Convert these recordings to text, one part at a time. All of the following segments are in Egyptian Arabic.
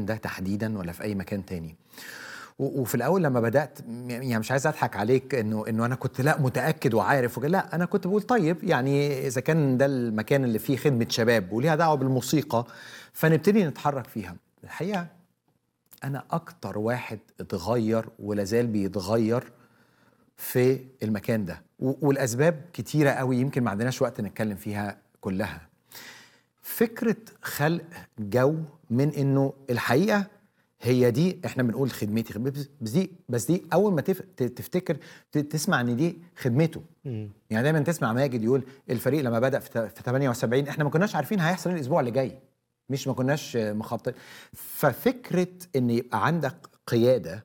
ده تحديدا ولا في اي مكان تاني و- وفي الاول لما بدات م- يعني مش عايز اضحك عليك انه انه انا كنت لا متاكد وعارف وكده لا انا كنت بقول طيب يعني اذا كان ده المكان اللي فيه خدمه شباب وليها دعوه بالموسيقى فنبتدي نتحرك فيها الحقيقه انا اكتر واحد اتغير ولازال بيتغير في المكان ده و- والاسباب كتيره قوي يمكن ما عندناش وقت نتكلم فيها كلها فكره خلق جو من انه الحقيقه هي دي احنا بنقول خدمتي خدمتي، بس دي بس دي اول ما تف- ت- تفتكر ت- تسمع ان دي خدمته يعني دايما تسمع ماجد يقول الفريق لما بدا في ت- في 78 احنا ما كناش عارفين هيحصل ايه الاسبوع اللي جاي مش ما كناش مخطط ففكره ان يبقى عندك قياده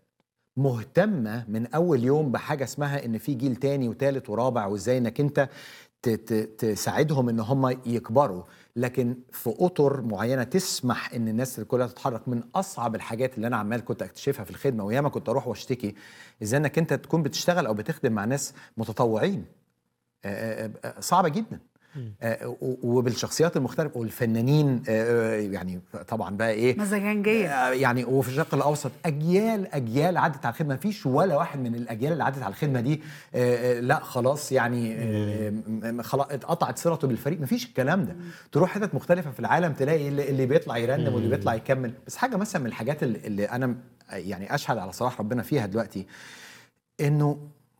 مهتمه من اول يوم بحاجه اسمها ان في جيل تاني وتالت ورابع وازاي انك انت ت- ت- تساعدهم ان هم يكبروا لكن في اطر معينه تسمح ان الناس كلها تتحرك من اصعب الحاجات اللي انا عمال كنت اكتشفها في الخدمه وياما كنت اروح واشتكي ازاي انك انت تكون بتشتغل او بتخدم مع ناس متطوعين آه، آه، آه، صعبه جدا آه، و- وبالشخصيات المختلفه والفنانين آه، آه، يعني طبعا بقى ايه مزاجنجيه آه، يعني وفي الشرق الاوسط اجيال اجيال عدت على الخدمه مفيش ولا واحد من الاجيال اللي عدت على الخدمه دي آه، آه، لا خلاص يعني آه، م- م- خلاص اتقطعت صلته بالفريق مفيش الكلام ده تروح حتت مختلفه في العالم تلاقي اللي, اللي بيطلع يرنم واللي بيطلع يكمل بس حاجه مثلا من الحاجات اللي, اللي انا م- يعني اشهد على صلاح ربنا فيها دلوقتي انه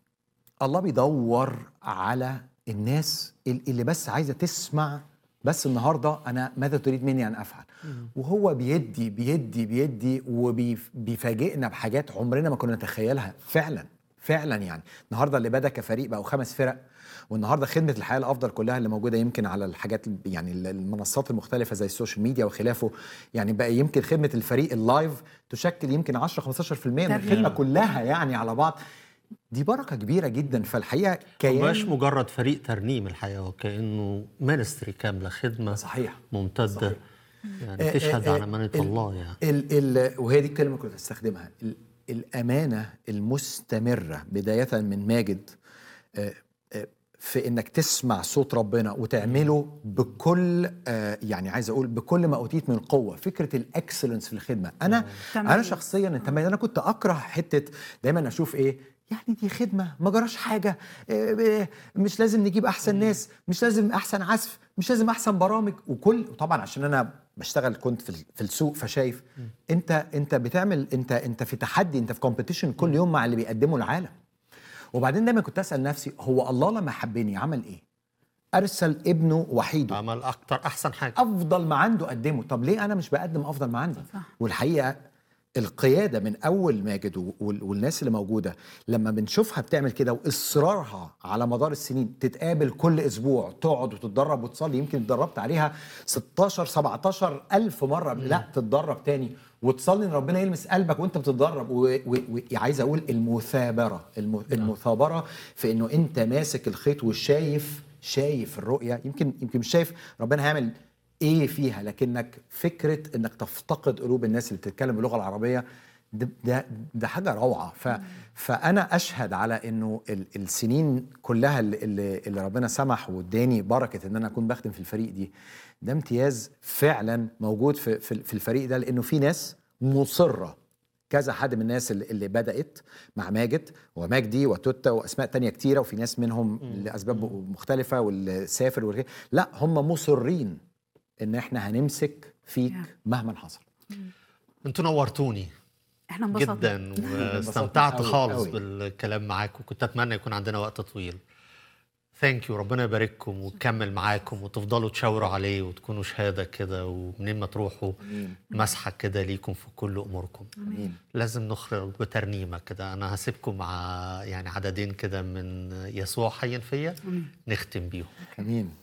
الله بيدور على الناس ال- اللي بس عايزه تسمع بس النهارده انا ماذا تريد مني ان افعل وهو بيدي بيدي بيدي وبيفاجئنا بحاجات عمرنا ما كنا نتخيلها فعلا فعلا يعني النهارده اللي بدا كفريق بقوا خمس فرق والنهارده خدمه الحياه الافضل كلها اللي موجوده يمكن على الحاجات يعني المنصات المختلفه زي السوشيال ميديا وخلافه يعني بقى يمكن خدمه الفريق اللايف تشكل يمكن 10 15% من تمام. الخدمه كلها يعني على بعض دي بركه كبيره جدا فالحقيقه مبقاش كيان مجرد فريق ترنيم الحقيقه وكانه مينستري كامله خدمه صحيح ممتده صحيح. يعني تشهد على امانه ال- الله يعني ال ال وهي دي الكلمه كنت استخدمها ال الامانه المستمره بدايه من ماجد آه، آه، في انك تسمع صوت ربنا وتعمله بكل آه، يعني عايز اقول بكل ما اوتيت من قوه فكره الاكسلنس في الخدمه انا تمام. انا شخصيا انت انا كنت اكره حته دايما اشوف ايه يعني دي خدمه ما جراش حاجه آه، آه، مش لازم نجيب احسن ناس مش لازم احسن عزف مش لازم احسن برامج وكل طبعا عشان انا بشتغل كنت في ال- في السوق فشايف انت انت بتعمل انت انت في تحدي انت في كومبيتيشن كل يوم مع اللي بيقدمه العالم وبعدين دايما كنت اسال نفسي هو الله لما حبني عمل ايه ارسل ابنه وحيده عمل اكتر احسن حاجه افضل ما عنده قدمه طب ليه انا مش بقدم افضل ما عندي صح. والحقيقه القياده من اول ماجد و- وال- والناس اللي موجوده لما بنشوفها بتعمل كده واصرارها على مدار السنين تتقابل كل اسبوع تقعد وتتدرب وتصلي يمكن اتدربت عليها 16 17 الف مره لا تتدرب تاني وتصلي ان ربنا يلمس قلبك وانت بتتدرب وعايز اقول المثابره الم- المثابره في انه انت ماسك الخيط وشايف شايف الرؤيه يمكن يمكن مش شايف ربنا هيعمل ايه فيها لكنك فكره انك تفتقد قلوب الناس اللي بتتكلم باللغه العربيه ده ده, ده حاجه روعه ف فانا اشهد على انه ال- السنين كلها اللي, اللي, اللي ربنا سمح واداني بركه ان انا اكون بخدم في الفريق دي ده امتياز فعلا موجود في في في الفريق ده لانه في ناس مصره كذا حد من الناس اللي, اللي بدات مع ماجد ومجدي وتوتا واسماء تانية كتيره وفي ناس منهم لاسباب مختلفه واللي سافر والغير لا هم مصرين ان احنا هنمسك فيك Yeah. مهما حصل انتوا نورتوني احنا انبسطنا جدا واستمتعت أوي، خالص أوي. بالكلام معاكم وكنت اتمنى يكون عندنا وقت طويل ثانك يو ربنا يبارككم ويكمل معاكم وتفضلوا تشاوروا عليه وتكونوا شهاده كده ومنين ما تروحوا مسحه كده ليكم في كل اموركم امين لازم نخرج بترنيمه كده انا هسيبكم مع يعني عددين كده من يسوع حي فيا نختم بيهم امين